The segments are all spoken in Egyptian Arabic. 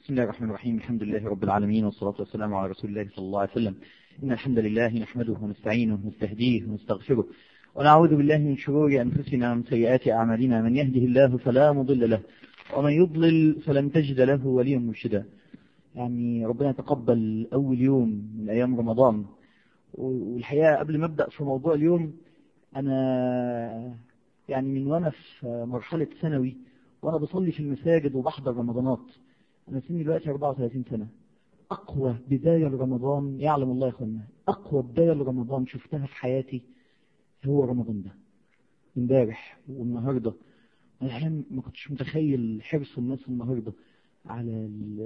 بسم الله الرحمن الرحيم الحمد لله رب العالمين والصلاة والسلام على رسول الله صلى الله عليه وسلم إن الحمد لله نحمده ونستعينه ونستهديه ونستغفره ونعوذ بالله من شرور أنفسنا ومن سيئات أعمالنا من يهده الله فلا مضل له ومن يضلل فلن تجد له وليا مرشدا يعني ربنا يتقبل أول يوم من أيام رمضان والحقيقة قبل ما أبدأ في موضوع اليوم أنا يعني من وأنا في مرحلة ثانوي وأنا بصلي في المساجد وبحضر رمضانات أنا سني دلوقتي 34 سنة أقوى بداية لرمضان يعلم الله يا أخوانا أقوى بداية لرمضان شفتها في حياتي هو رمضان ده امبارح والنهاردة أنا الحين ما كنتش متخيل حرص الناس النهاردة على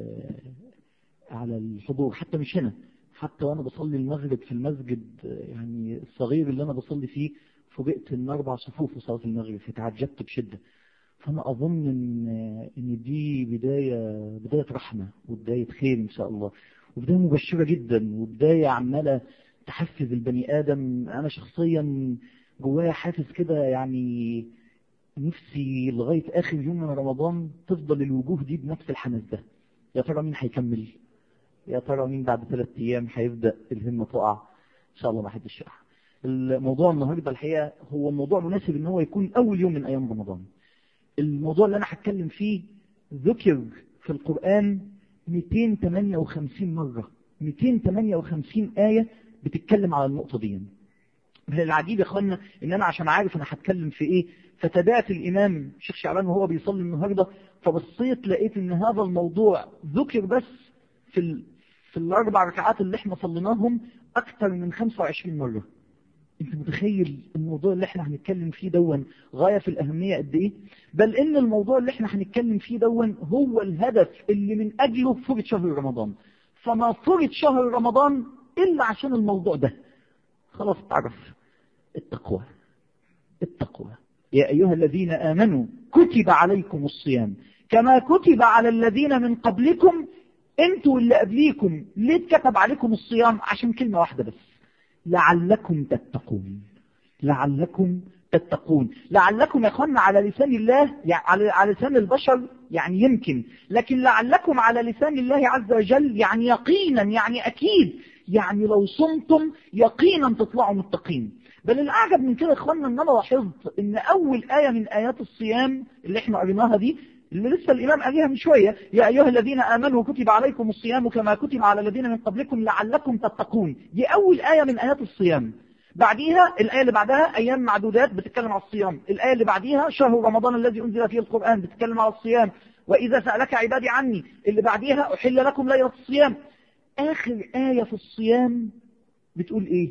على الحضور حتى مش هنا حتى وأنا بصلي المغرب في المسجد يعني الصغير اللي أنا بصلي فيه فوجئت إن أربع صفوف وصلاة المغرب فتعجبت بشدة فأنا أظن إن إن دي بداية بداية رحمة وبداية خير إن شاء الله وبداية مبشرة جدا وبداية عمالة تحفز البني آدم أنا شخصيا جوايا حاسس كده يعني نفسي لغاية آخر يوم من رمضان تفضل الوجوه دي بنفس الحماس ده يا ترى مين هيكمل يا ترى مين بعد ثلاث أيام هيبدأ الهمة تقع إن شاء الله ما حدش يقع الموضوع النهاردة الحقيقة هو موضوع مناسب إن هو يكون أول يوم من أيام رمضان الموضوع اللي أنا هتكلم فيه ذكر في القرآن 258 مرة 258 آية بتتكلم على النقطة دي من العجيب يا اخوانا ان انا عشان عارف انا هتكلم في ايه فتابعت الامام الشيخ شعبان وهو بيصلي النهارده فبصيت لقيت ان هذا الموضوع ذكر بس في ال... في الاربع ركعات اللي احنا صليناهم اكثر من 25 مره انت متخيل الموضوع اللي احنا هنتكلم فيه دون غاية في الأهمية قد ايه بل ان الموضوع اللي احنا هنتكلم فيه دون هو الهدف اللي من أجله فرض شهر رمضان فما فرض شهر رمضان إلا عشان الموضوع ده خلاص تعرف التقوى التقوى يا أيها الذين آمنوا كتب عليكم الصيام كما كتب على الذين من قبلكم انتوا اللي قبليكم ليه اتكتب عليكم الصيام عشان كلمة واحدة بس لعلكم تتقون لعلكم تتقون لعلكم يا اخوانا على لسان الله يعني على لسان البشر يعني يمكن لكن لعلكم على لسان الله عز وجل يعني يقينا يعني اكيد يعني لو صمتم يقينا تطلعوا متقين بل الاعجب من كده يا اخوانا ان انا لاحظت ان اول ايه من ايات الصيام اللي احنا قريناها دي اللي لسه الإمام قالها من شوية يا أيها الذين آمنوا كتب عليكم الصيام كما كتب على الذين من قبلكم لعلكم تتقون دي أول آية من آيات الصيام بعديها الآية اللي بعدها أيام معدودات بتتكلم على الصيام الآية اللي بعديها شهر رمضان الذي أنزل فيه القرآن بتتكلم على الصيام وإذا سألك عبادي عني اللي بعديها أحل لكم ليلة الصيام آخر آية في الصيام بتقول إيه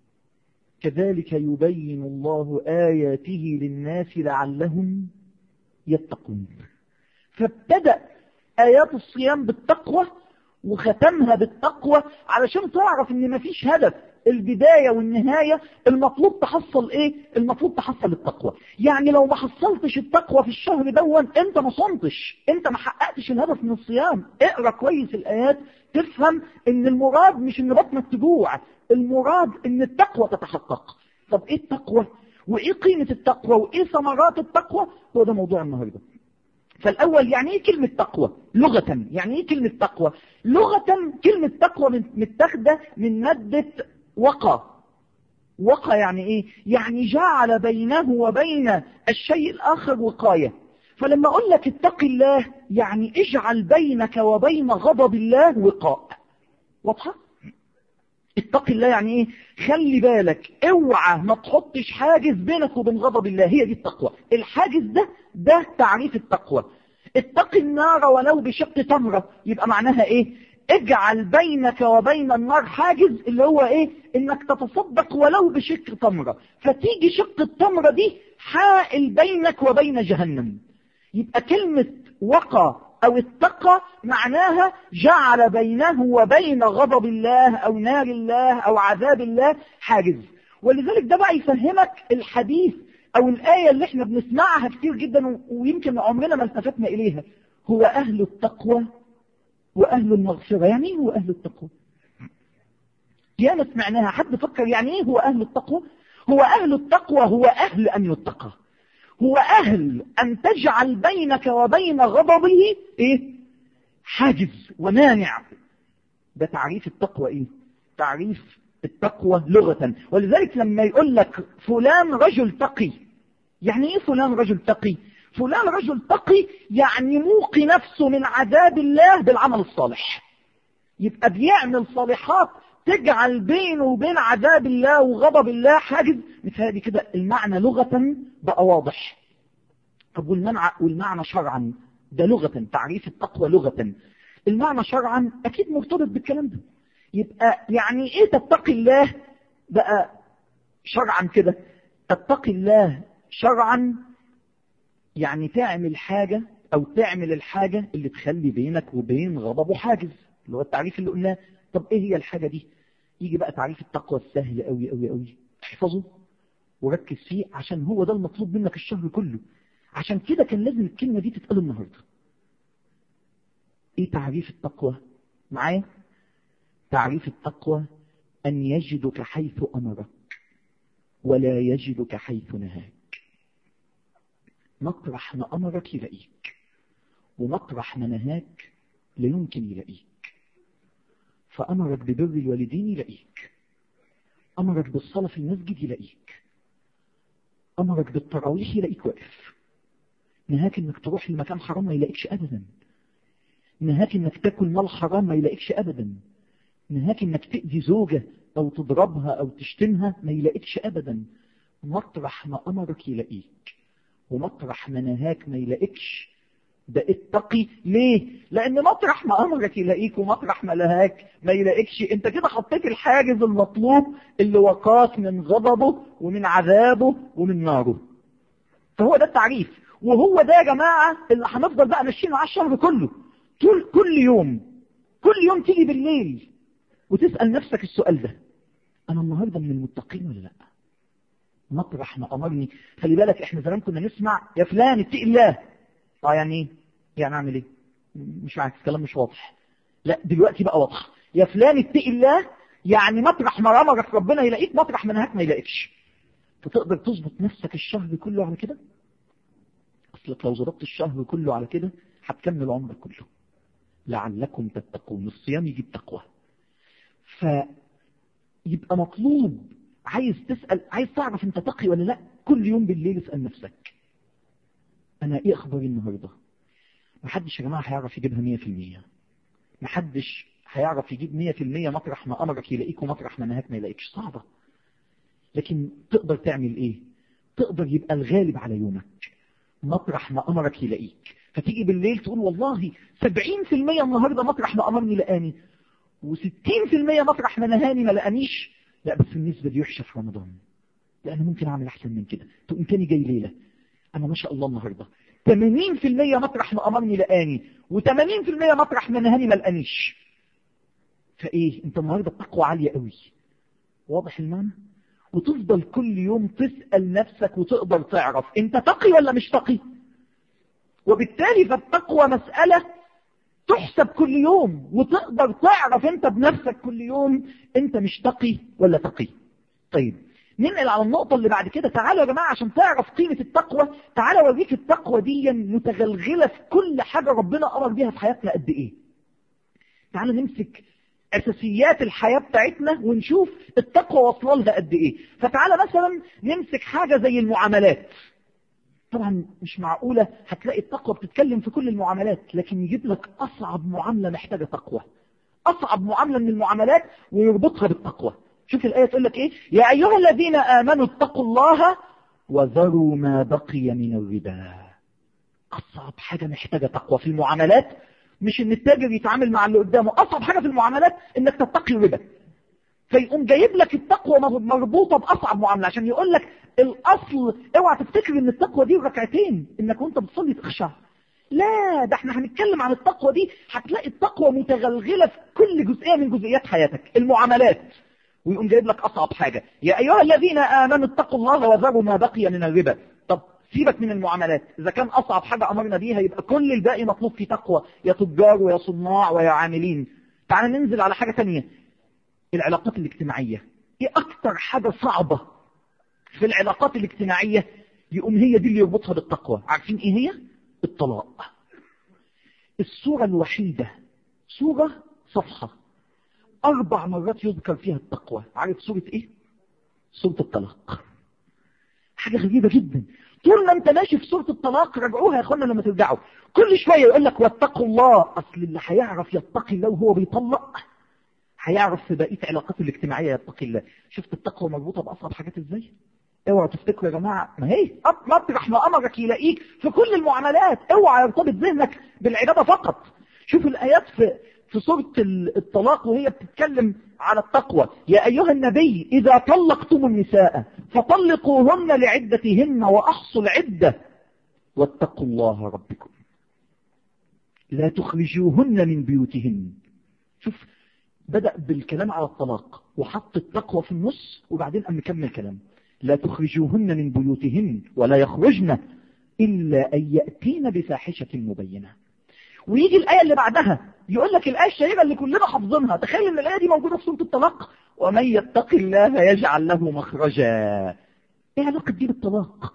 كذلك يبين الله آياته للناس لعلهم يتقون فابتدأ آيات الصيام بالتقوى وختمها بالتقوى علشان تعرف ان مفيش هدف البداية والنهاية المطلوب تحصل ايه المطلوب تحصل التقوى يعني لو ما حصلتش التقوى في الشهر دون انت ما صمتش انت ما حققتش الهدف من الصيام اقرأ كويس الايات تفهم ان المراد مش ان بطنك تجوع المراد ان التقوى تتحقق طب ايه التقوى وايه قيمة التقوى وايه ثمرات التقوى هو ده موضوع النهاردة فالأول يعني ايه كلمة تقوى لغة يعني ايه كلمة تقوى لغة كلمة تقوى متاخدة من مادة وقى وقى يعني ايه يعني جعل بينه وبين الشيء الآخر وقاية فلما أقول لك اتق الله يعني اجعل بينك وبين غضب الله وقاء واضحة اتق الله يعني ايه خلي بالك اوعى ما تحطش حاجز بينك وبين غضب الله هي دي التقوى الحاجز ده ده تعريف التقوى اتق النار ولو بشق تمرة يبقى معناها ايه اجعل بينك وبين النار حاجز اللي هو ايه انك تتصدق ولو بشق تمرة فتيجي شق التمرة دي حائل بينك وبين جهنم يبقى كلمة وقى او اتقى معناها جعل بينه وبين غضب الله او نار الله او عذاب الله حاجز ولذلك ده بقى يفهمك الحديث او الآية اللي احنا بنسمعها كتير جدا ويمكن عمرنا ما التفتنا اليها هو اهل التقوى واهل المغفرة يعني ايه هو اهل التقوى ياما سمعناها حد فكر يعني ايه هو اهل التقوى هو اهل التقوى هو اهل ان يتقى هو أهل أن تجعل بينك وبين غضبه إيه؟ حاجز ومانع ده تعريف التقوى ايه تعريف التقوى لغة ولذلك لما يقول لك فلان رجل تقي يعني ايه فلان رجل تقي فلان رجل تقي يعني موقي نفسه من عذاب الله بالعمل الصالح يبقى بيعمل صالحات تجعل بينه وبين عذاب الله وغضب الله حاجز مثالي كده المعنى لغة بقى واضح طب والمعنى, والمعنى شرعا ده لغة تعريف التقوى لغة المعنى شرعا أكيد مرتبط بالكلام ده يبقى يعني إيه تتقي الله بقى شرعا كده تتقي الله شرعا يعني تعمل حاجة أو تعمل الحاجة اللي تخلي بينك وبين غضبه حاجز اللي هو التعريف اللي قلناه طب إيه هي الحاجة دي يجي بقى تعريف التقوى السهل قوي قوي قوي احفظه وركز فيه عشان هو ده المطلوب منك الشهر كله عشان كده كان لازم الكلمة دي تتقال النهاردة ايه تعريف التقوى معايا تعريف التقوى ان يجدك حيث امرك ولا يجدك حيث نهاك مطرح ما امرك يلاقيك ومطرح ما نهاك لا يمكن يلاقيك فامرك ببر الوالدين يلاقيك امرك بالصلاة في المسجد يلاقيك امرك بالتراويح يلاقيك واقف نهاك انك تروح لمكان حرام ما يلاقيكش ابدا نهاك انك تاكل مال حرام ما يلاقيكش ابدا نهاك انك تأذي زوجة او تضربها او تشتمها ما يلاقيكش ابدا مطرح ما امرك يلاقيك ومطرح ما نهاك ما يلاقيكش بقيت تقي ليه لان مطرح ما امرك يلاقيك ومطرح ما نهاك ما يلاقيكش انت كده حطيت الحاجز المطلوب اللي وقاك من غضبه ومن عذابه ومن ناره فهو ده التعريف وهو ده يا جماعة اللي هنفضل بقى ماشيين معاه الشهر كله طول كل يوم كل يوم تيجي بالليل وتسأل نفسك السؤال ده أنا النهاردة من المتقين ولا لا مطرح ما أمرني خلي بالك إحنا زمان كنا نسمع يا فلان اتقي الله اه يعني ايه يعني أعمل إيه مش عارف الكلام مش واضح لا دلوقتي بقى واضح يا فلان اتقي الله يعني مطرح ما أمرك ربنا يلاقيك مطرح ما نهاك ما يلاقيكش فتقدر تظبط نفسك الشهر كله على كده أصلك لو ظبطت الشهر كله على كده هتكمل عمرك كله لعلكم تتقون الصيام يجيب تقوى فيبقى مطلوب عايز تسأل عايز تعرف انت تقي ولا لا كل يوم بالليل اسأل نفسك انا ايه اخباري النهاردة محدش يا جماعة هيعرف يجيبها مية في المية محدش هيعرف يجيب مية في المية مطرح ما امرك يلاقيك ومطرح ما نهاك ما يلاقيكش صعبة لكن تقدر تعمل ايه تقدر يبقى الغالب على يومك مطرح ما امرك يلاقيك فتيجي بالليل تقول والله 70% النهاردة مطرح ما امرني لقاني و60% مطرح ما نهاني ما لقانيش لا بس النسبة دي وحشة في رمضان لأنا ممكن أعمل أحسن من كده تقوم تاني جاي ليلة أنا ما شاء الله النهاردة 80% مطرح ما أمرني لقاني و80% مطرح ما نهاني ما لقانيش فإيه أنت النهاردة التقوى عالية قوي واضح المعنى وتفضل كل يوم تسأل نفسك وتقدر تعرف أنت تقي ولا مش تقي وبالتالي فالتقوى مسألة تحسب كل يوم وتقدر تعرف انت بنفسك كل يوم انت مش تقي ولا تقي طيب ننقل على النقطة اللي بعد كده تعالوا يا جماعة عشان تعرف قيمة التقوى تعالوا اوريك التقوى دي متغلغلة في كل حاجة ربنا أمر بيها في حياتنا قد ايه تعالوا نمسك أساسيات الحياة بتاعتنا ونشوف التقوى واصله لها قد ايه فتعالى مثلا نمسك حاجة زي المعاملات طبعا مش معقولة هتلاقي التقوى بتتكلم في كل المعاملات لكن يجيب لك أصعب معاملة محتاجة تقوى أصعب معاملة من المعاملات ويربطها بالتقوى شوف الآية تقول لك إيه يا أيها الذين آمنوا اتقوا الله وذروا ما بقي من الربا أصعب حاجة محتاجة تقوى في المعاملات مش ان التاجر يتعامل مع اللي قدامه أصعب حاجة في المعاملات انك تتقي الربا فيقوم جايب لك التقوى مربوطة بأصعب معاملة عشان يقول لك الأصل اوعى تفتكر ان التقوى دي ركعتين انك وانت بتصلي تخشع لا ده احنا هنتكلم عن التقوى دي هتلاقي التقوى متغلغلة في كل جزئية من جزئيات حياتك المعاملات ويقوم جايب لك أصعب حاجة يا أيها الذين آمنوا اتقوا الله وذروا ما بقي من الربا طب سيبك من المعاملات إذا كان أصعب حاجة أمرنا بيها يبقى كل الباقي مطلوب فيه تقوى يا تجار ويا صناع ويا عاملين تعال ننزل على حاجة تانية العلاقات الاجتماعية ايه اكتر حاجة صعبة في العلاقات الاجتماعية يقوم هي دي اللي يربطها بالتقوى عارفين ايه هي الطلاق الصورة الوحيدة سورة صفحة أربع مرات يذكر فيها التقوى عارف سورة إيه؟ سورة الطلاق حاجة غريبة جدا طول ما انت ماشي في سورة الطلاق راجعوها يا اخوانا لما ترجعوا كل شوية يقول لك واتقوا الله اصل اللي هيعرف يتقي الله وهو بيطلق هيعرف في بقية علاقاته الاجتماعية يتقي الله شفت التقوى مربوطة بأصعب حاجات ازاي اوعوا تفتكروا يا جماعة ما هي مطرح ما امرك يلاقيك في كل المعاملات اوعى يرتبط ذهنك بالعبادة فقط شوف الايات في في سورة الطلاق وهي بتتكلم على التقوى يا أيها النبي إذا طلقتم النساء فطلقوهن لعدتهن وأحصوا العدة واتقوا الله ربكم لا تخرجوهن من بيوتهن شوف بدأ بالكلام على الطلاق وحط التقوى في النص وبعدين قام مكمل كلام لا تخرجوهن من بيوتهن ولا يخرجن إلا أن يأتين بفاحشة مبينة ويجي الآية اللي بعدها يقول لك الآية الشهيرة اللي كلنا حافظينها تخيل ان الآية دي موجودة في سورة الطلاق ومن يتق الله يجعل له مخرجا ايه علاقة دي بالطلاق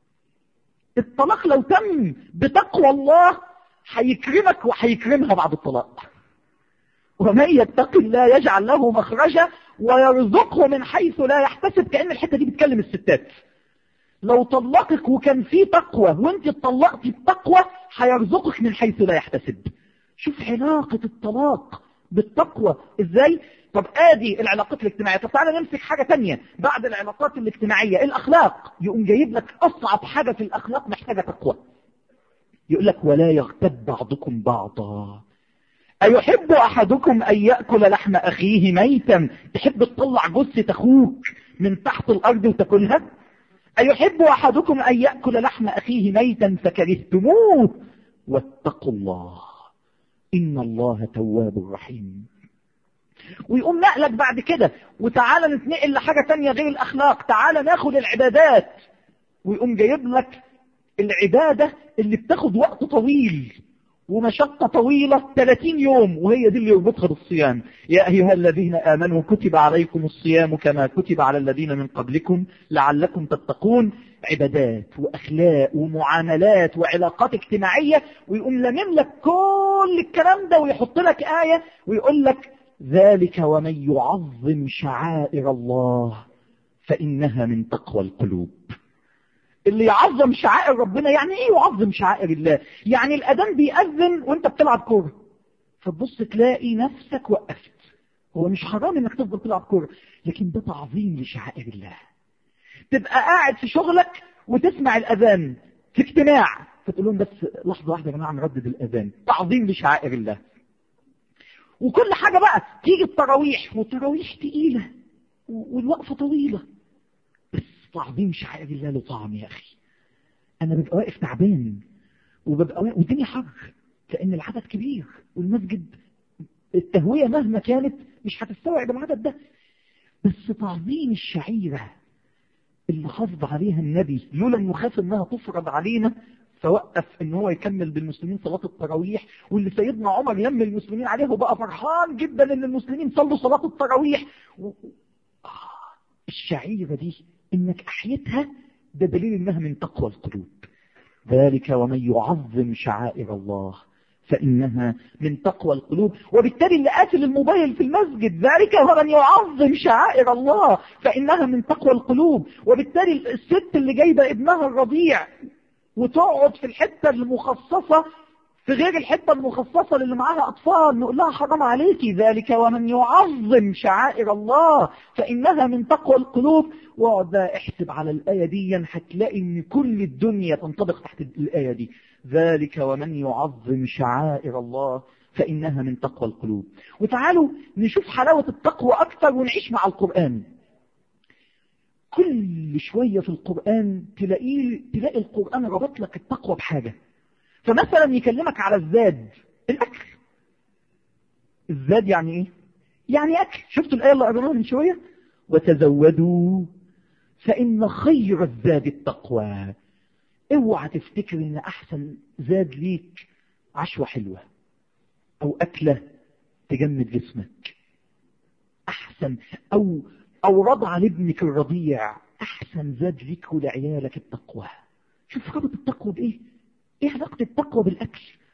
الطلاق لو تم بتقوى الله هيكرمك وهيكرمها بعد الطلاق ومن يتق الله يجعل له مخرجا ويرزقه من حيث لا يحتسب كأن الحتة دي بتكلم الستات لو طلقك وكان في تقوى وانت اتطلقتي بتقوى هيرزقك من حيث لا يحتسب شوف علاقة الطلاق بالتقوى ازاي طب ادي العلاقات الاجتماعية طب تعالى نمسك حاجة تانية بعد العلاقات الاجتماعية الاخلاق يقوم جايب لك اصعب حاجة في الاخلاق محتاجة تقوى يقول لك ولا يغتب بعضكم بعضا أيحب أحدكم أن يأكل لحم أخيه ميتا تحب تطلع جثة أخوك من تحت الأرض وتاكلها أيحب أحدكم أن يأكل لحم أخيه ميتا فكرهتموه واتقوا الله إن الله تواب رحيم ويقوم نقلك بعد كده وتعالى نتنقل لحاجة تانية غير الأخلاق تعالى ناخد العبادات ويقوم جايب لك العبادة اللي بتاخد وقت طويل ومشقة طويلة 30 يوم وهي دي اللي يربطها بالصيام يا أيها الذين آمنوا كتب عليكم الصيام كما كتب على الذين من قبلكم لعلكم تتقون عبادات وأخلاق ومعاملات وعلاقات اجتماعية ويقوم لمم لك كل الكلام ده ويحط لك آية ويقول لك ذلك ومن يعظم شعائر الله فإنها من تقوى القلوب اللي يعظم شعائر ربنا يعني ايه يعظم شعائر الله يعني الاذان بيأذن وانت بتلعب كوره فتبص تلاقي نفسك وقفت هو مش حرام انك تفضل تلعب كوره لكن ده تعظيم لشعائر الله تبقى قاعد في شغلك وتسمع الاذان في اجتماع فتقول لهم بس لحظه واحده يا جماعه نردد الاذان تعظيم لشعائر الله وكل حاجه بقى تيجي التراويح والتراويح تقيله والوقفه طويله تعظيم شعائر الله له طعم يا أخي أنا ببقى واقف تعبان وببقى واقف والدنيا حر لأن العدد كبير والمسجد التهوية مهما كانت مش هتستوعب العدد ده بس تعظيم الشعيرة اللي حافظ عليها النبي لولا انه خاف انها تفرض علينا فوقف ان هو يكمل بالمسلمين صلاة التراويح واللي سيدنا عمر لم المسلمين عليه وبقى فرحان جدا ان المسلمين صلوا صلاة التراويح و... آه الشعيرة دي انك احيتها ده دليل انها من تقوى القلوب ذلك ومن يعظم شعائر الله فإنها من تقوى القلوب وبالتالي اللي قاتل الموبايل في المسجد ذلك ومن يعظم شعائر الله فإنها من تقوى القلوب وبالتالي الست اللي جايبة ابنها الرضيع وتقعد في الحتة المخصصة في غير الحتة المخصصة اللي معاها أطفال نقول لها حرام عليكي ذلك ومن يعظم شعائر الله فإنها من تقوى القلوب واقعد احسب على الآية دي هتلاقي ان كل الدنيا تنطبق تحت الآية دي ذلك ومن يعظم شعائر الله فإنها من تقوى القلوب وتعالوا نشوف حلاوة التقوى أكثر ونعيش مع القرآن كل شوية في القرآن تلاقي, تلاقي القرآن ربط لك التقوى بحاجة فمثلا يكلمك على الزاد الأكل الزاد يعني ايه يعني أكل شفتوا الآية اللي قرأناها من شوية وتزودوا فإن خير الزاد التقوى اوعى تفتكر ان احسن زاد ليك عشوة حلوة او اكلة تجمد جسمك احسن او او رضع لابنك الرضيع احسن زاد ليك ولعيالك التقوى شوف ربط التقوى بايه ايه علاقة التقوى بالاكل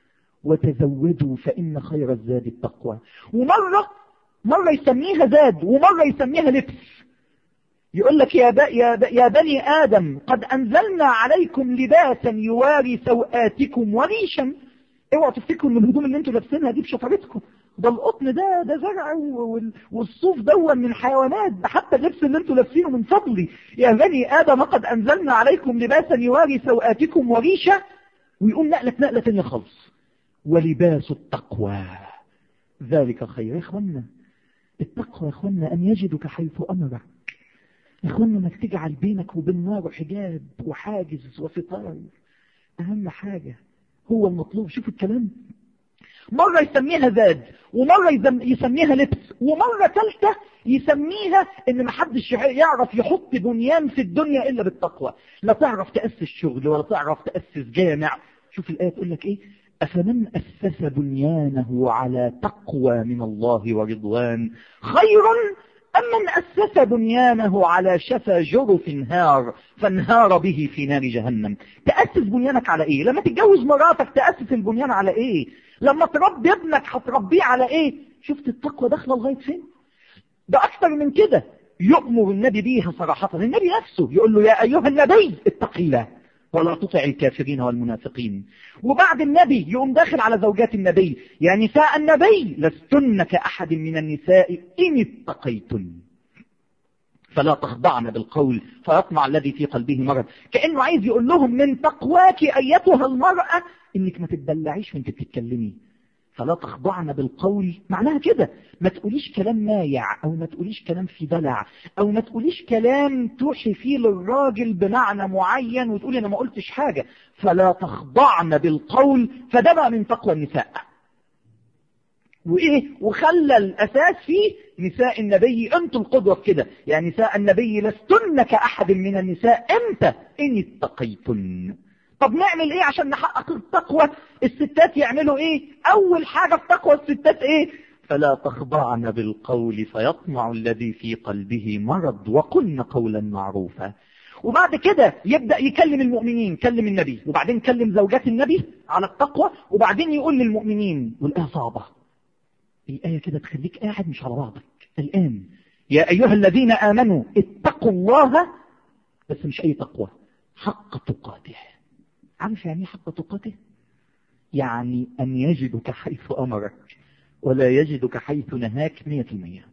وتزودوا فإن خير الزاد التقوى ومرة مرة يسميها زاد ومرة يسميها لبس يقول لك يا, ب... يا, ب... يا بني آدم قد أنزلنا عليكم لباسا يواري سوآتكم وريشا اوعوا تفتكروا ان الهدوم اللي انتوا لابسينها دي بشفرتكم ده القطن ده ده زرع وال... والصوف ده من الحيوانات ده حتى اللبس اللي انتوا لابسينه من فضلي يا بني آدم قد أنزلنا عليكم لباسا يواري سوآتكم وريشا ويقول نقلة نقلة تانية خالص ولباس التقوى ذلك خير يا اخوانا التقوى يا اخوانا ان يجدك حيث امرك يا اخوانا انك تجعل بينك وبين النار حجاب وحاجز وستار اهم حاجة هو المطلوب شوف الكلام مرة يسميها زاد ومرة يسميها لبس ومرة ثالثة يسميها ان محدش يعرف يحط بنيان في الدنيا الا بالتقوى لا تعرف تأسس شغل ولا تعرف تأسس جامع شوف الآية تقول لك ايه أفمن أسس بنيانه على تقوى من الله ورضوان خير أم من أسس بنيانه على شفا جرف نهار فانهار به في نار جهنم تأسس بنيانك على إيه لما تتجوز مراتك تأسس البنيان على إيه لما تربي ابنك هتربيه على إيه شفت التقوى داخله لغاية فين ده أكثر من كده يؤمر النبي بيها صراحة النبي نفسه يقول له يا أيها النبي اتق الله ولا تطع الكافرين والمنافقين وبعد النبي يقوم داخل على زوجات النبي يا نساء النبي لستن كأحد من النساء إن اتقيتن فلا تخضعن بالقول فيطمع الذي في قلبه مرض كأنه عايز يقول لهم من تقواك أيتها المرأة إنك ما تتدلعيش وانت بتتكلمي فلا تخضعن بالقول معناها كده ما تقوليش كلام مايع او ما تقوليش كلام في دلع او ما تقوليش كلام توحي فيه للراجل بمعنى معين وتقولي انا ما قلتش حاجة فلا تخضعن بالقول فده بقى من تقوى النساء وايه وخلى الاساس فيه نساء النبي انتم القدوة في كده يعني نساء النبي لستن كاحد من النساء امتى ان اتقيتن طب نعمل ايه عشان نحقق التقوى الستات يعملوا ايه اول حاجة في تقوى الستات ايه فلا تخضعن بالقول فيطمع الذي في قلبه مرض وقلن قولا معروفا وبعد كده يبدأ يكلم المؤمنين كلم النبي وبعدين كلم زوجات النبي على التقوى وبعدين يقول للمؤمنين والآية صعبة الآية كده تخليك قاعد مش على بعضك الآن يا أيها الذين آمنوا اتقوا الله بس مش أي تقوى حق تقاته عارف يعني حق تقاته يعني أن يجدك حيث أمرك ولا يجدك حيث نهاك مية في المية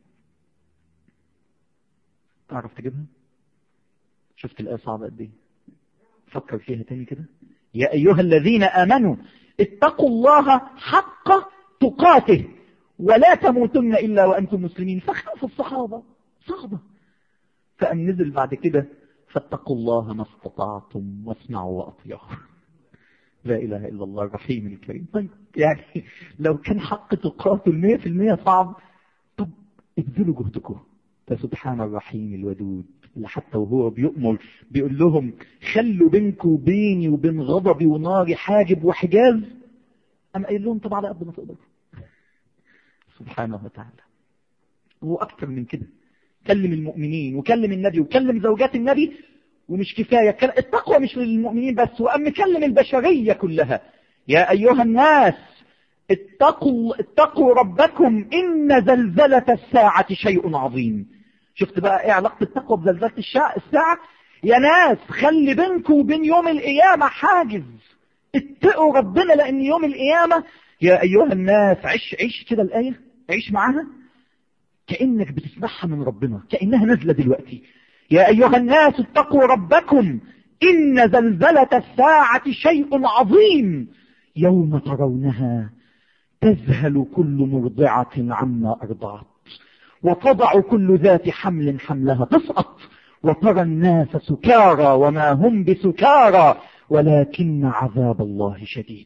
تعرف تجيبها شفت الآية صعبة قد ايه فكر فيها تاني كده يا أيها الذين آمنوا اتقوا الله حق تقاته ولا تموتن إلا وأنتم مسلمين فاختلف الصحابة صعبة فأن نزل بعد كده فاتقوا الله ما استطعتم واسمعوا وأطيعوا لا إله إلا الله الرحيم الكريم طيب يعني لو كان حق تقاته المية في المية صعب طب ابذلوا جهدكم فسبحان الرحيم الودود اللي حتى وهو بيؤمر بيقول لهم خلوا بينكم وبيني وبين غضبي وناري حاجب وحجاز أم قايل لهم طب على قد ما تقدروا سبحانه وتعالى هو أكثر من كده كلم المؤمنين وكلم النبي وكلم زوجات النبي ومش كفاية التقوى مش للمؤمنين بس وأم كلم البشرية كلها يا أيها الناس اتقوا, اتقوا ربكم إن زلزلة الساعة شيء عظيم شفت بقى ايه علاقة التقوى بزلزلة الساعة يا ناس خلي بينكم وبين يوم القيامة حاجز اتقوا ربنا لأن يوم القيامة يا أيها الناس عيش عيش كده الآية عيش معاها كأنك بتسمعها من ربنا كأنها نازلة دلوقتي يا أيها الناس اتقوا ربكم إن زلزلة الساعة شيء عظيم يوم ترونها تذهل كل مرضعة عما أرضعت وتضع كل ذات حمل حملها تسقط وترى الناس سكارى وما هم بسكارى ولكن عذاب الله شديد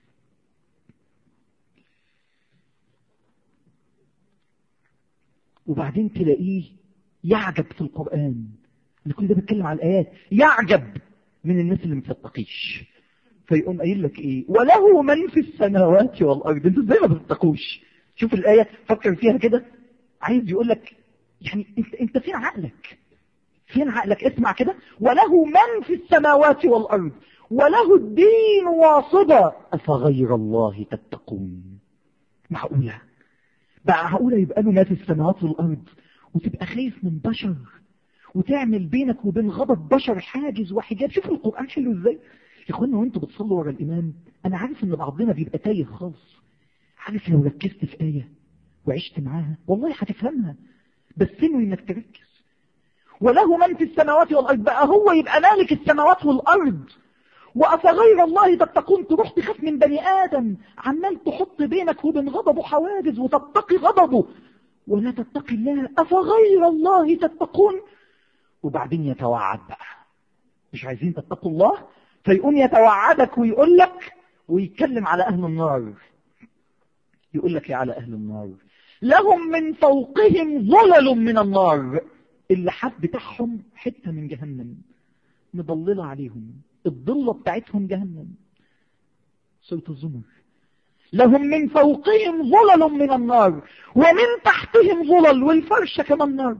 وبعدين تلاقيه يعجب في القرآن اللي كل ده بيتكلم على الآيات يعجب من الناس اللي ما بتتقيش فيقوم قايل لك ايه وله من في السماوات والارض انتوا ازاي ما بتتقوش شوف الايه فكر فيها كده عايز يقول لك يعني انت انت فين عقلك فين عقلك اسمع كده وله من في السماوات والارض وله الدين واصبا أفغير الله تتقون معقولة بقى معقولة يبقى له ما في السماوات والأرض وتبقى خايف من بشر وتعمل بينك وبين غضب بشر حاجز وحجاب شوفوا القرآن حلو ازاي يا اخوانا وانتوا بتصلوا ورا الإمام أنا عارف إن بعضنا بيبقى تايه خالص عارف لو ركزت في آية وعشت معاها والله هتفهمها بس انوي انك تركز وله من في السماوات والأرض بقى هو يبقى مالك السماوات والأرض وأفغير الله تتقون تروح تخاف من بني آدم عمال تحط بينك وبين غضبه حواجز وتتقي غضبه ولا تتقي الله أفغير الله تتقون وبعدين يتوعد بقى مش عايزين تتقوا الله فيقوم يتوعدك ويقول لك ويتكلم على أهل النار يقول لك يا على أهل النار لهم من فوقهم ظلل من النار اللحاف بتاعهم حتة من جهنم مضللة عليهم الضلة بتاعتهم جهنم سورة الزمر لهم من فوقهم ظلل من النار ومن تحتهم ظلل والفرشة كمان نار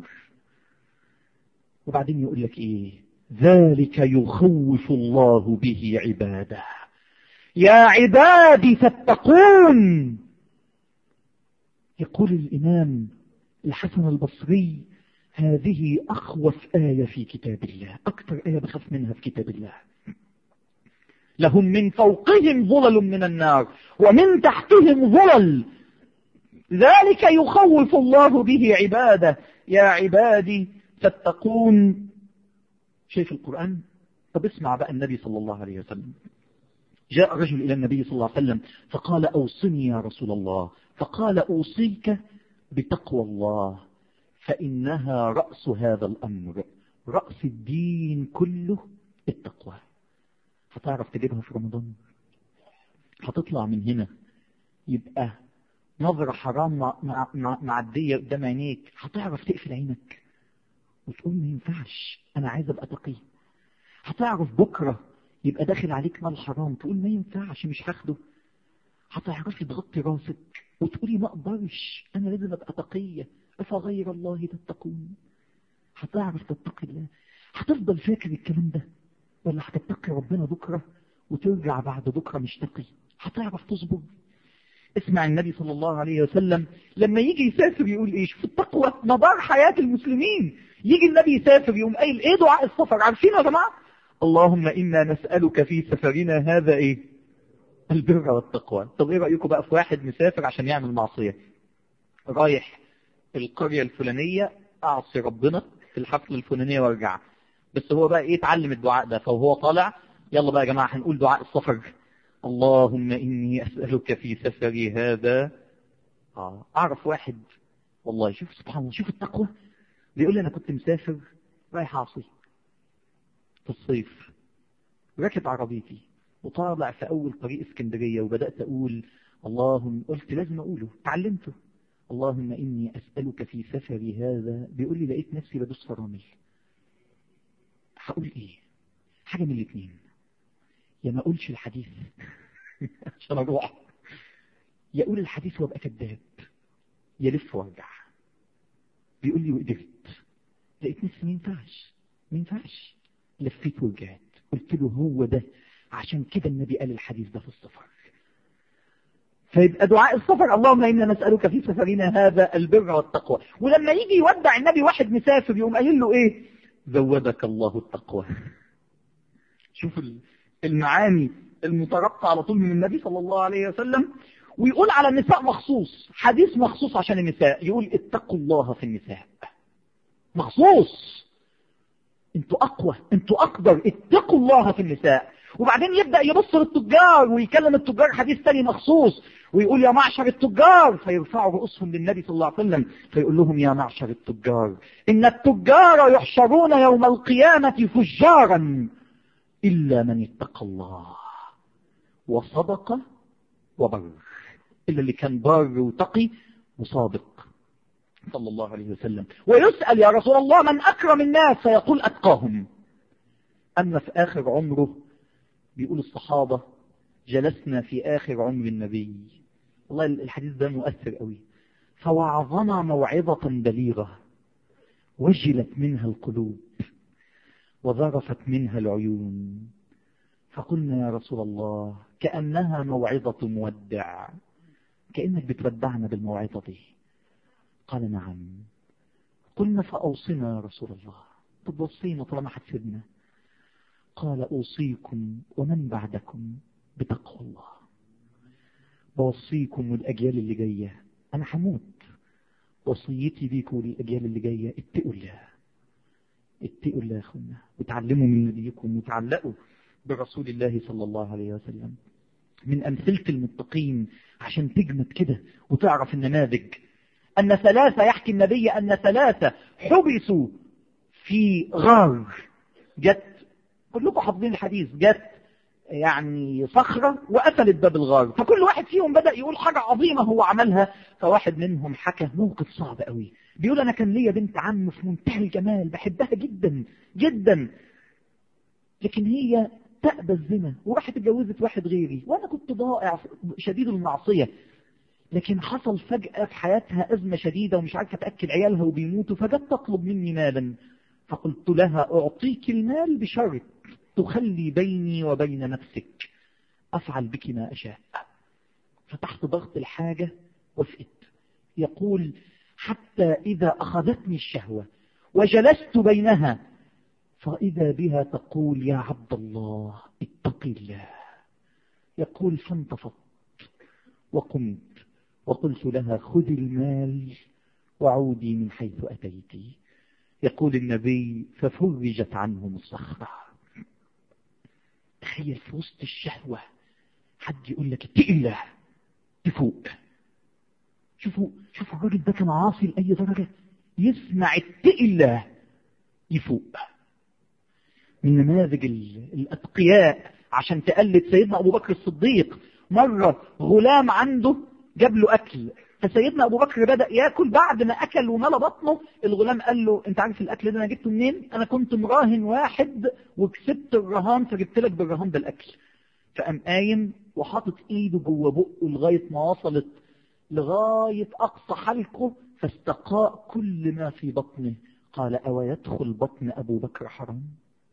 وبعدين يقول لك ايه ذلك يخوف الله به عباده يا عبادي فاتقون يقول الإمام الحسن البصري هذه أخوف آية في كتاب الله أكثر آية بخاف منها في كتاب الله لهم من فوقهم ظلل من النار ومن تحتهم ظلل ذلك يخوف الله به عباده يا عبادي تتقون شايف القرآن طب اسمع بقى النبي صلى الله عليه وسلم جاء رجل إلى النبي صلى الله عليه وسلم فقال أوصني يا رسول الله فقال أوصيك بتقوى الله فإنها رأس هذا الأمر رأس الدين كله التقوى هتعرف تجيبها في رمضان هتطلع من هنا يبقى نظرة حرام معدية قدام عينيك هتعرف تقفل عينك وتقول ما ينفعش أنا عايز أبقى تقي هتعرف بكرة يبقى داخل عليك مال حرام تقول ما ينفعش مش هاخده هتعرفي تغطي راسك وتقولي ما اقدرش انا لازم ابقى تقية افغير الله تتقون هتعرف تتقي الله هتفضل فاكر الكلام ده ولا هتتقي ربنا بكرة وترجع بعد بكرة مش تقي هتعرف تصبر اسمع النبي صلى الله عليه وسلم لما يجي يسافر يقول ايش في التقوى مدار حياة المسلمين يجي النبي يسافر يقوم قايل ايه دعاء السفر عارفين يا جماعة اللهم إنا نسألك في سفرنا هذا ايه البر والتقوى طب ايه رأيكم بقى في واحد مسافر عشان يعمل معصية رايح القرية الفلانية اعصي ربنا في الحفلة الفلانية وارجع بس هو بقى ايه اتعلم الدعاء ده فهو طالع يلا بقى يا جماعة هنقول دعاء السفر اللهم إني أسألك في سفري هذا آه. أعرف واحد والله شوف سبحان الله شوف التقوى بيقول لي أنا كنت مسافر رايح أعصي في الصيف ركب عربيتي وطالع في أول طريق اسكندرية وبدأت أقول اللهم قلت لازم أقوله تعلمته اللهم إني أسألك في سفري هذا بيقول لي لقيت نفسي بدوس فرامل هقول إيه حاجة من الاثنين يا ما أقولش الحديث عشان أروح يا أقول الحديث وأبقى كذاب يلف وارجع بيقول لي وقدرت لقيت نفسي ما ينفعش ما ينفعش لفيت ورجعت قلت له هو ده عشان كده النبي قال الحديث ده في السفر فيبقى دعاء السفر اللهم إنا نسألك في سفرنا هذا البر والتقوى ولما يجي يودع النبي واحد مسافر يقوم قايل له ايه زودك الله التقوى شوف المعاني المترقى على طول من النبي صلى الله عليه وسلم ويقول على النساء مخصوص حديث مخصوص عشان النساء يقول اتقوا الله في النساء مخصوص انتوا اقوى انتوا اقدر اتقوا الله في النساء وبعدين يبدأ يبص للتجار ويكلم التجار حديث تاني مخصوص ويقول يا معشر التجار فيرفعوا رؤوسهم للنبي صلى الله عليه وسلم فيقول لهم يا معشر التجار إن التجار يحشرون يوم القيامة فجارا إلا من اتقى الله وصدق وبر إلا اللي كان بار وتقي وصادق صلى الله عليه وسلم ويسأل يا رسول الله من أكرم الناس فيقول أتقاهم أما في آخر عمره بيقول الصحابة جلسنا في آخر عمر النبي والله الحديث ده مؤثر قوي فوعظنا موعظة بليغة وجلت منها القلوب وذرفت منها العيون فقلنا يا رسول الله كأنها موعظة مودع كأنك بتودعنا بالموعظة دي قال نعم قلنا فأوصنا يا رسول الله طب وصينا طالما هتسيبنا قال أوصيكم ومن بعدكم بتقوى الله بوصيكم والأجيال اللي جاية أنا هموت وصيتي بيكم والأجيال اللي جاية اتقوا الله اتقوا الله يا أخوانا وتعلموا من نبيكم وتعلقوا برسول الله صلى الله عليه وسلم من أمثلة المتقين عشان تجمد كده وتعرف النماذج أن ثلاثة يحكي النبي أن ثلاثة حبسوا في غار جت كلكم حافظين الحديث جت يعني صخرة وقفلت باب الغار فكل واحد فيهم بدأ يقول حاجة عظيمة هو عملها فواحد منهم حكى موقف صعب قوي بيقول أنا كان ليا بنت عم في منتهى الجمال بحبها جدا جدا لكن هي تأبى الزنا وراحت اتجوزت واحد غيري وأنا كنت ضائع شديد المعصية لكن حصل فجأة في حياتها أزمة شديدة ومش عارفة تأكل عيالها وبيموتوا فجت تطلب مني مالا فقلت لها أعطيك المال بشرط تخلي بيني وبين نفسك أفعل بك ما أشاء فتحت ضغط الحاجة وفقت يقول حتى إذا أخذتني الشهوة وجلست بينها فإذا بها تقول يا عبد الله اتق الله يقول فانتفضت وقمت وقلت لها خذي المال وعودي من حيث أتيت يقول النبي ففرجت عنهم الصخرة تخيل في وسط الشهوة حد يقول لك اتق الله تفوق شوفوا شوفوا الراجل ده كان عاصي لأي درجة يسمع اتق الله يفوق من نماذج الأتقياء عشان تقلد سيدنا أبو بكر الصديق مرة غلام عنده جاب له أكل فسيدنا أبو بكر بدأ يأكل بعد ما أكل وملى بطنه الغلام قال له أنت عارف الأكل ده أنا جبته منين أنا كنت مراهن واحد وكسبت الرهان فجبت لك بالرهان ده الأكل فقام قايم وحاطط إيده جوه بقه لغاية ما وصلت لغاية أقصى حلقه فاستقاء كل ما في بطنه قال أو يدخل بطن أبو بكر حرام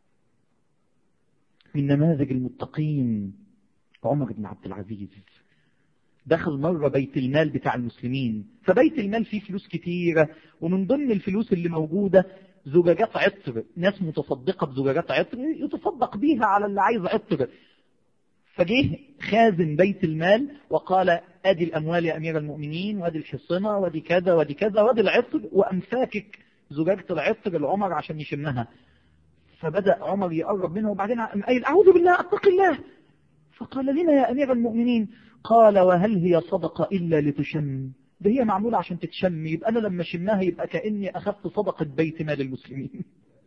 من نماذج المتقين عمر بن عبد العزيز دخل مرة بيت المال بتاع المسلمين فبيت المال فيه فلوس كتيرة ومن ضمن الفلوس اللي موجودة زجاجات عطر ناس متصدقة بزجاجات عطر يتصدق بيها على اللي عايز عطر فجه خازن بيت المال وقال ادي الاموال يا امير المؤمنين وادي الحصنة وادي كذا وادي كذا وادي العطر وقام فاكك زجاجة العطر لعمر عشان يشمها فبدأ عمر يقرب منه وبعدين قال أعوذ بالله أتق الله فقال لنا يا أمير المؤمنين قال وهل هي صدقة إلا لتشم ده هي معمولة عشان تتشم يبقى أنا لما شمناها يبقى كأني أخذت صدقة بيت مال المسلمين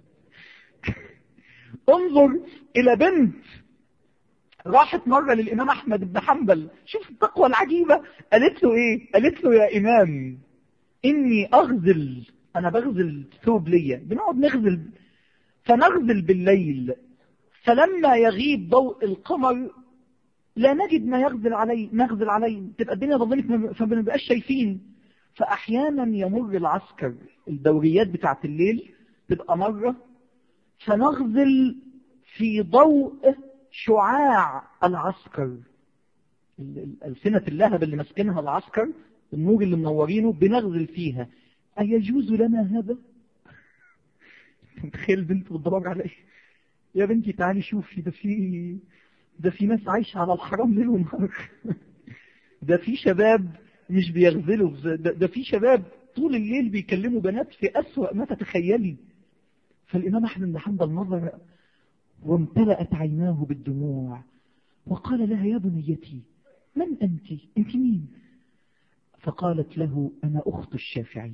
انظر إلى بنت راحت مرة للإمام أحمد بن حنبل شوف التقوى العجيبة قالت له إيه قالت له يا إمام إني أغزل أنا بغزل ثوب ليا بنقعد نغزل فنغزل بالليل فلما يغيب ضوء القمر لا نجد ما يغزل عليه نغزل عليه تبقى الدنيا ظلمت فما بنبقاش شايفين فأحيانا يمر العسكر الدوريات بتاعت الليل تبقى مرة فنغزل في ضوء شعاع العسكر السنة اللهب اللي ماسكينها العسكر النور اللي منورينه بنغزل فيها أيجوز لنا هذا؟ تخيل بنت بتدور على ايه يا بنتي تعالي شوفي ده في ده في ناس عايشة على الحرام ليل ونهار ده في شباب مش بيغزلوا ده, ده في شباب طول الليل بيكلموا بنات في أسوأ ما تتخيلي فالإمام أحمد بن حنبل نظر وامتلأت عيناه بالدموع وقال لها يا بنيتي من أنت أنت مين فقالت له أنا أخت الشافعي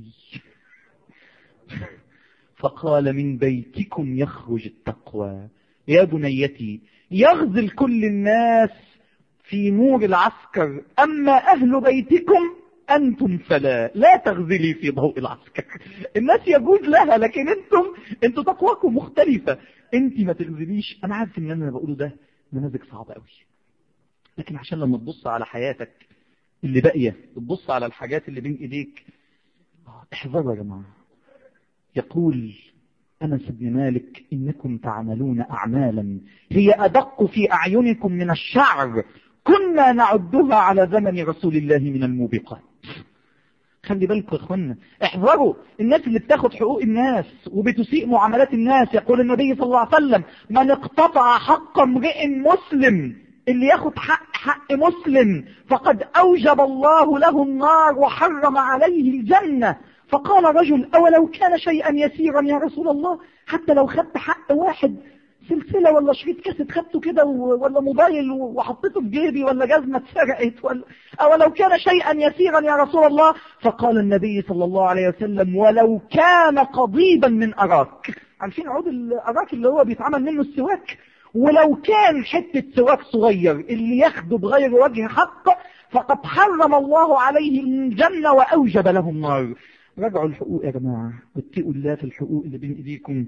فقال من بيتكم يخرج التقوى يا بنيتي يغزل كل الناس في نور العسكر أما أهل بيتكم أنتم فلا لا تغزلي في ضوء العسكر الناس يجوز لها لكن أنتم أنتم تقواكم مختلفة أنت ما تغزليش أنا عارف إن أنا بقوله ده نماذج صعبة قوي لكن عشان لما تبص على حياتك اللي باقية تبص على الحاجات اللي بين إيديك احذروا يا جماعة يقول أنس بن مالك إنكم تعملون أعمالا هي أدق في أعينكم من الشعر كنا نعدها على زمن رسول الله من الموبقات خلي بالكم يا اخوانا احذروا الناس اللي بتاخد حقوق الناس وبتسيء معاملات الناس يقول النبي صلى الله عليه وسلم من اقتطع حق امرئ مسلم اللي ياخد حق حق مسلم فقد اوجب الله له النار وحرم عليه الجنة فقال رجل اولو كان شيئا يسيرا يا رسول الله حتى لو خدت حق واحد سلسلة ولا شريط كاسيت خدته كده ولا موبايل وحطيته في جيبي ولا جزمة اتسرقت ولا أو لو كان شيئا يسيرا يا رسول الله فقال النبي صلى الله عليه وسلم ولو كان قضيبا من أراك عارفين عود الأراك اللي هو بيتعمل منه السواك ولو كان حتة سواك صغير اللي ياخده بغير وجه حق فقد حرم الله عليه الجنة وأوجب له النار راجعوا الحقوق يا جماعة واتقوا الله في الحقوق اللي بين ايديكم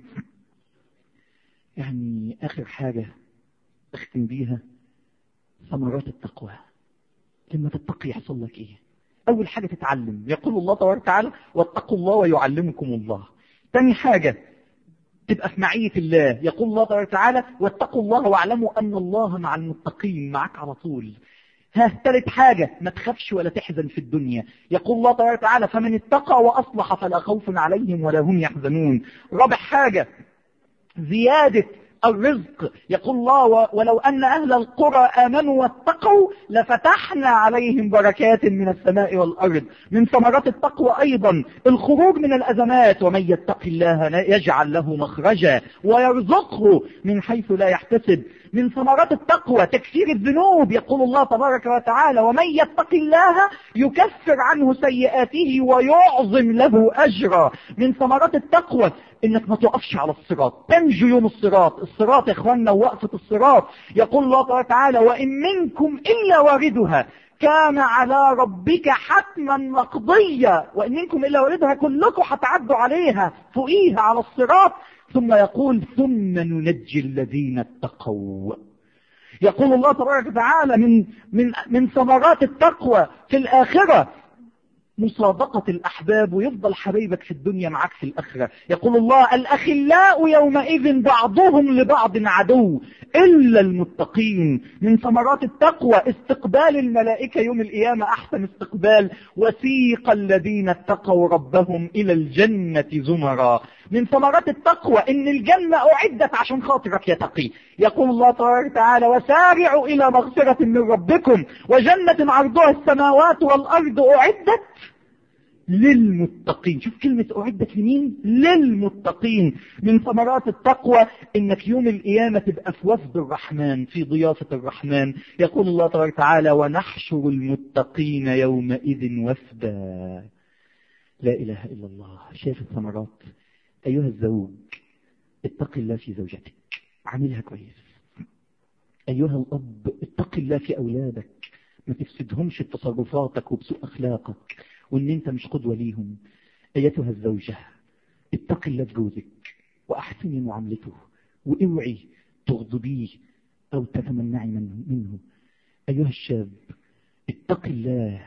يعني آخر حاجة أختم بيها ثمرات التقوى لما تتقي يحصل لك إيه أول حاجة تتعلم يقول الله تبارك وتعالى واتقوا الله ويعلمكم الله تاني حاجة تبقى في معية الله يقول الله تبارك وتعالى واتقوا الله واعلموا أن الله مع المتقين معك على طول ها ثالث حاجة ما تخافش ولا تحزن في الدنيا يقول الله تبارك وتعالى فمن اتقى وأصلح فلا خوف عليهم ولا هم يحزنون رابع حاجة زيادة الرزق يقول الله ولو أن أهل القرى آمنوا واتقوا لفتحنا عليهم بركات من السماء والأرض من ثمرات التقوى أيضا الخروج من الأزمات ومن يتق الله يجعل له مخرجا ويرزقه من حيث لا يحتسب من ثمرات التقوى تكفير الذنوب يقول الله تبارك وتعالى ومن يتق الله يكفر عنه سيئاته ويعظم له أجرا من ثمرات التقوى انك ما تقفش على الصراط تنجو يوم الصراط الصراط يا اخوانا وقفة الصراط يقول الله تبارك وتعالى وان منكم الا واردها كان على ربك حتما مقضية وان منكم الا واردها كلكم هتعدوا عليها فوقيها على الصراط ثم يقول ثم ننجي الذين اتقوا يقول الله تبارك وتعالى من من من ثمرات التقوى في الآخرة مصادقة الأحباب ويفضل حبيبك في الدنيا معك في الآخرة يقول الله الأخلاء يومئذ بعضهم لبعض عدو إلا المتقين من ثمرات التقوى استقبال الملائكة يوم القيامة أحسن استقبال وسيق الذين اتقوا ربهم إلى الجنة زمرا من ثمرات التقوى إن الجنة أعدت عشان خاطرك يا تقي يقول الله تبارك وتعالى وسارعوا إلى مغفرة من ربكم وجنة عرضها السماوات والأرض أعدت للمتقين شوف كلمة أعدت لمين للمتقين من ثمرات التقوى إنك يوم القيامة تبقى في وفد الرحمن في ضيافة الرحمن يقول الله تبارك وتعالى ونحشر المتقين يومئذ وفدا لا إله إلا الله شايف الثمرات أيها الزوج اتق الله في زوجتك عاملها كويس أيها الأب اتق الله في أولادك ما تفسدهمش بتصرفاتك وبسوء أخلاقك وإن أنت مش قدوة ليهم أيتها الزوجة اتق الله في جوزك وأحسني معاملته واوعي تغضبيه أو تتمنعي منه, منه أيها الشاب اتق الله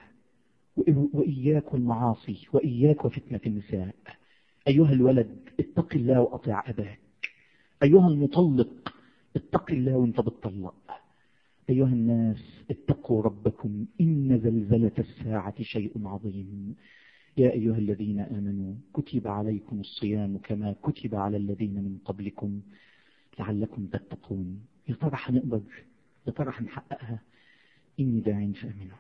وإياك والمعاصي وإياك وفتنة النساء أيها الولد اتق الله وأطيع أباك أيها المطلق اتق الله وانت بتطلق أيها الناس اتقوا ربكم إن زلزلة الساعة شيء عظيم يا أيها الذين آمنوا كتب عليكم الصيام كما كتب على الذين من قبلكم لعلكم تتقون يا ترى هنقدر يا ترى هنحققها إني داع فأمنوا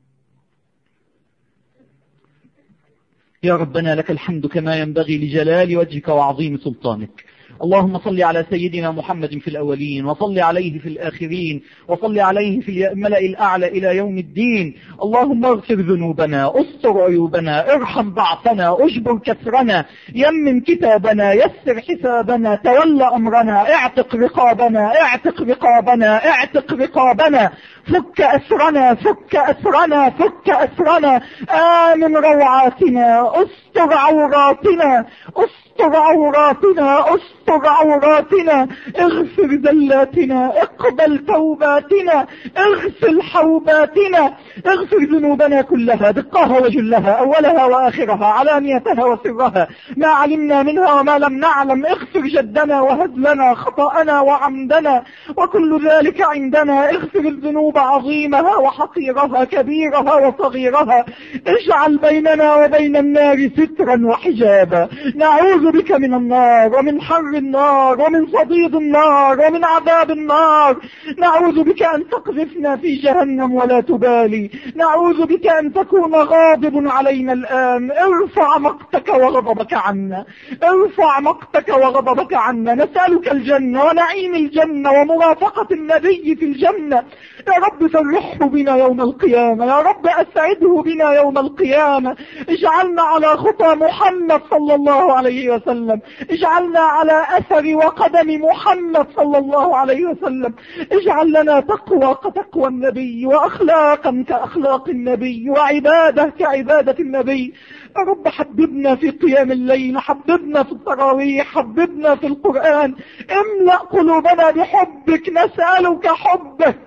يا ربنا لك الحمد كما ينبغي لجلال وجهك وعظيم سلطانك اللهم صل على سيدنا محمد في الأولين وصل عليه في الآخرين وصل عليه في الملأ الأعلى إلى يوم الدين اللهم اغفر ذنوبنا استر عيوبنا ارحم ضعفنا اجبر كسرنا يمن كتابنا يسر حسابنا تولى أمرنا اعتق رقابنا اعتق رقابنا اعتق رقابنا فك أسرنا فك أسرنا فك أسرنا آمن روعاتنا استر عوراتنا استر عوراتنا استر استر عوراتنا اغفر ذلاتنا اقبل توباتنا اغسل حوباتنا اغفر ذنوبنا كلها دقها وجلها اولها واخرها علانيتها وسرها ما علمنا منها وما لم نعلم اغفر جدنا وهزلنا خطأنا وعمدنا وكل ذلك عندنا اغفر الذنوب عظيمها وحقيرها كبيرها وصغيرها اجعل بيننا وبين النار سترا وحجابا نعوذ بك من النار ومن حر النار ومن صديد النار ومن عذاب النار نعوذ بك أن تقذفنا في جهنم ولا تبالي نعوذ بك أن تكون غاضب علينا الآن ارفع مقتك وغضبك عنا ارفع مقتك وغضبك عنا نسألك الجنة ونعيم الجنة ومرافقة النبي في الجنة يا رب فرحه بنا يوم القيامة يا رب أسعده بنا يوم القيامة اجعلنا على خطى محمد صلى الله عليه وسلم اجعلنا على أثر وقدم محمد صلى الله عليه وسلم اجعل لنا تقوى كتقوى النبي وأخلاقا كأخلاق النبي وعبادة كعبادة النبي يا رب حببنا في قيام الليل حببنا في التراويح حببنا في القرآن املأ قلوبنا بحبك نسألك حبك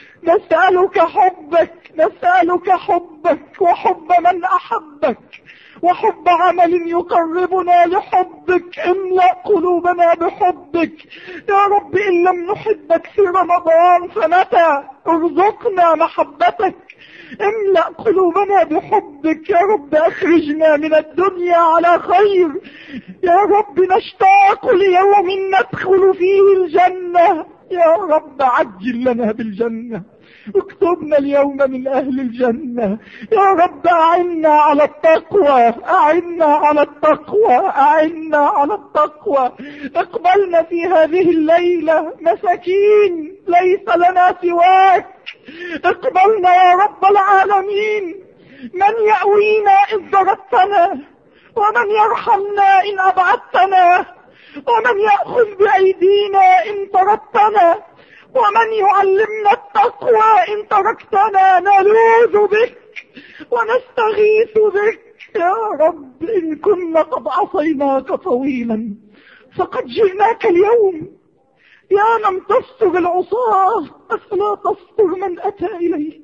نسألك حبك نسألك حبك وحب من أحبك وحب عمل يقربنا لحبك املأ قلوبنا بحبك يا رب إن لم نحبك في رمضان فمتى ارزقنا محبتك املأ قلوبنا بحبك يا رب اخرجنا من الدنيا على خير يا رب نشتاق ليوم ندخل فيه الجنة يا رب عجل لنا بالجنة اكتبنا اليوم من اهل الجنة يا رب اعنا على التقوى اعنا على التقوى اعنا على التقوى اقبلنا في هذه الليلة مساكين ليس لنا سواك اقبلنا يا رب العالمين من يأوينا إن ضربتنا ومن يرحمنا إن أبعدتنا ومن يأخذ بأيدينا إن طردتنا ومن يعلمنا التقوى إن تركتنا نلوذ بك ونستغيث بك يا رب إن كنا قد عصيناك طويلا فقد جئناك اليوم يا من تستر العصاة أفلا تستر من أتى إليك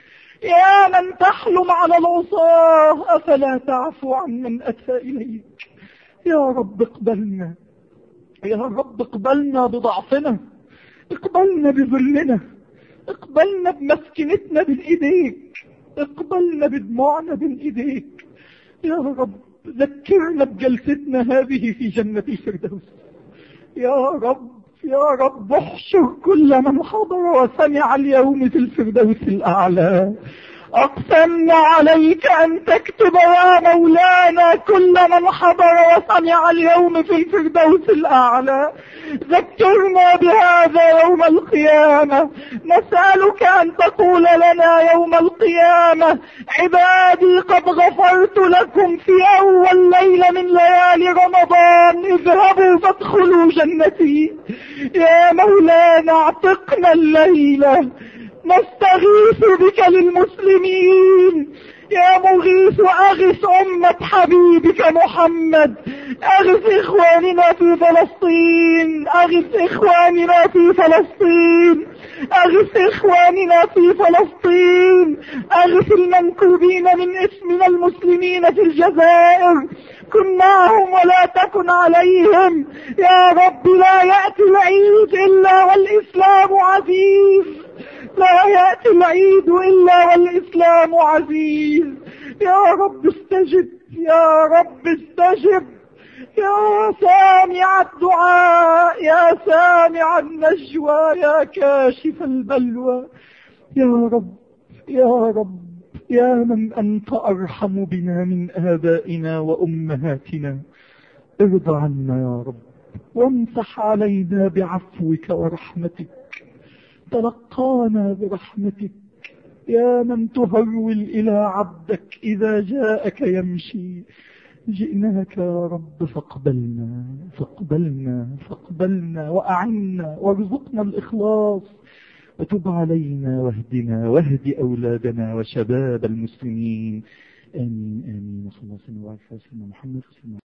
يا من تحلم على العصاة أفلا تعفو عن من أتى إليك يا رب اقبلنا يا رب اقبلنا بضعفنا اقبلنا بذلنا اقبلنا بمسكنتنا بين ايديك اقبلنا بدموعنا بين ايديك يا رب ذكرنا بجلستنا هذه في جنة الفردوس يا رب يا رب احشر كل من حضر وسمع اليوم في الفردوس الأعلى أقسمنا عليك أن تكتب يا مولانا كل من حضر وسمع اليوم في الفردوس الأعلى ذكرنا بهذا يوم القيامة نسألك أن تقول لنا يوم القيامة عبادي قد غفرت لكم في أول ليلة من ليالي رمضان اذهبوا فادخلوا جنتي يا مولانا اعتقنا الليلة نستغيث بك للمسلمين يا مغيث أغث أمة حبيبك محمد أغث إخواننا في فلسطين أغث إخواننا في فلسطين أغث إخواننا في فلسطين أغث المنكوبين من اسمنا المسلمين في الجزائر كن معهم ولا تكن عليهم يا رب لا يأتي العيد إلا والإسلام عزيز لا يأتي العيد إلا والإسلام عزيز يا رب استجب يا رب استجب يا سامع الدعاء يا سامع النجوى يا كاشف البلوى يا رب يا رب يا من أنت أرحم بنا من آبائنا وأمهاتنا ارضى عنا يا رب وامسح علينا بعفوك ورحمتك تلقانا برحمتك يا من تهرول إلى عبدك إذا جاءك يمشي جئناك يا رب فاقبلنا فاقبلنا فاقبلنا وأعنا وارزقنا الإخلاص وتب علينا واهدنا واهد أولادنا وشباب المسلمين آمين آمين وصلى الله وسلم وبارك على سيدنا محمد